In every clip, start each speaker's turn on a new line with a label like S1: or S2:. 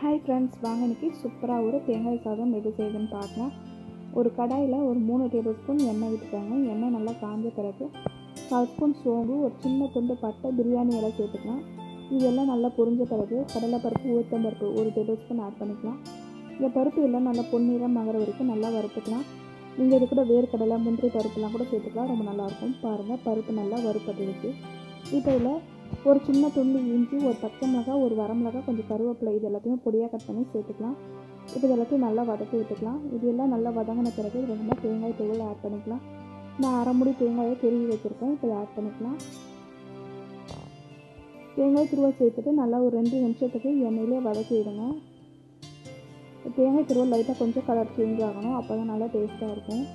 S1: hi friends வாங்க இன்னைக்கு சூப்பராக ஒரு தேங்காய் சாதம் எப்படி செய்யுதுன்னு பார்க்கலாம் ஒரு கடாயில் ஒரு மூணு டேபிள் ஸ்பூன் எண்ணெய் விட்டுக்காங்க எண்ணெய் நல்லா காஞ்ச பிறகு கால் ஸ்பூன் சோம்பு ஒரு சின்ன துண்டு பட்டை பிரியாணி எல்லாம் சேர்த்துக்கலாம் இதெல்லாம் நல்லா பொரிஞ்ச பிறகு கடலைப்பருப்பு உளுத்தம்பருப்பு ஒரு டேபிள் ஸ்பூன் ஆட் பண்ணிக்கலாம் இந்த பருப்பு எல்லாம் நல்லா பொன்னிறம் மகர வரைக்கும் நல்லா வறுத்துக்கலாம் நீங்கள் இது கூட வேர்க்கடலை முந்திரி பருப்புலாம் கூட சேர்த்துக்கலாம் ரொம்ப நல்லாயிருக்கும் பாருங்கள் பருப்பு நல்லா வறுப்பட்டுருச்சு இப்போ இதில் ஒரு சின்ன துண்டு இஞ்சி ஒரு பச்சை மிளகாய் ஒரு வரமிளகாய் கொஞ்சம் கருவேப்பிலை இது எல்லாத்தையும் பொடியாக கட் பண்ணி சேர்த்துக்கலாம் இப்போ இது எல்லாத்தையும் நல்லா வதக்கி விட்டுக்கலாம் இது எல்லாம் நல்லா வதங்கின பிறகு கொஞ்சமாக தேங்காய் தூள் ஆட் பண்ணிக்கலாம் நான் அரை முடி தேங்காயை துருவி வச்சுருக்கேன் இப்போ இதை ஆட் பண்ணிக்கலாம் தேங்காய் துருவல் சேர்த்துட்டு நல்லா ஒரு ரெண்டு நிமிஷத்துக்கு எண்ணெயிலே வதக்கி விடுங்க தேங்காய் துருவல் லைட்டாக கொஞ்சம் கலர் சேஞ்ச் ஆகணும் அப்போ தான் நல்லா டேஸ்ட்டாக இருக்கும்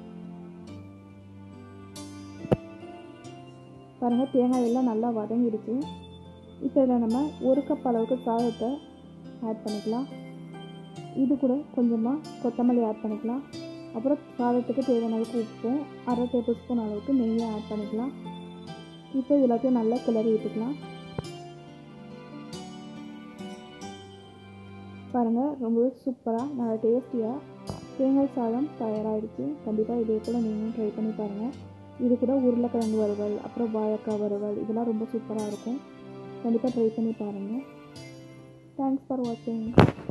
S1: பாருங்கள் தேங்காய் எல்லாம் நல்லா வதங்கிடுச்சு இப்போ இதில் நம்ம ஒரு கப் அளவுக்கு சாதத்தை ஆட் பண்ணிக்கலாம் இது கூட கொஞ்சமாக கொத்தமல்லி ஆட் பண்ணிக்கலாம் அப்புறம் சாதத்துக்கு தேவையான அளவுக்கு உப்பும் அரை டேபிள் ஸ்பூன் அளவுக்கு நெய்யை ஆட் பண்ணிக்கலாம் இப்போ இது எல்லாத்தையும் நல்லா கிளறி விட்டுக்கலாம் பாருங்கள் ரொம்பவே சூப்பராக நல்லா டேஸ்டியாக தேங்காய் சாதம் தயாராகிடுச்சு கண்டிப்பாக இதே போல் நீங்களும் ட்ரை பண்ணி பாருங்கள் இது கூட உருளைக்கிழங்கு வறுவல் அப்புறம் வாழைக்காய் வறுவல் இதெல்லாம் ரொம்ப சூப்பராக இருக்கும் கண்டிப்பாக ட்ரை பண்ணி பாருங்கள் தேங்க்ஸ் ஃபார் வாட்சிங்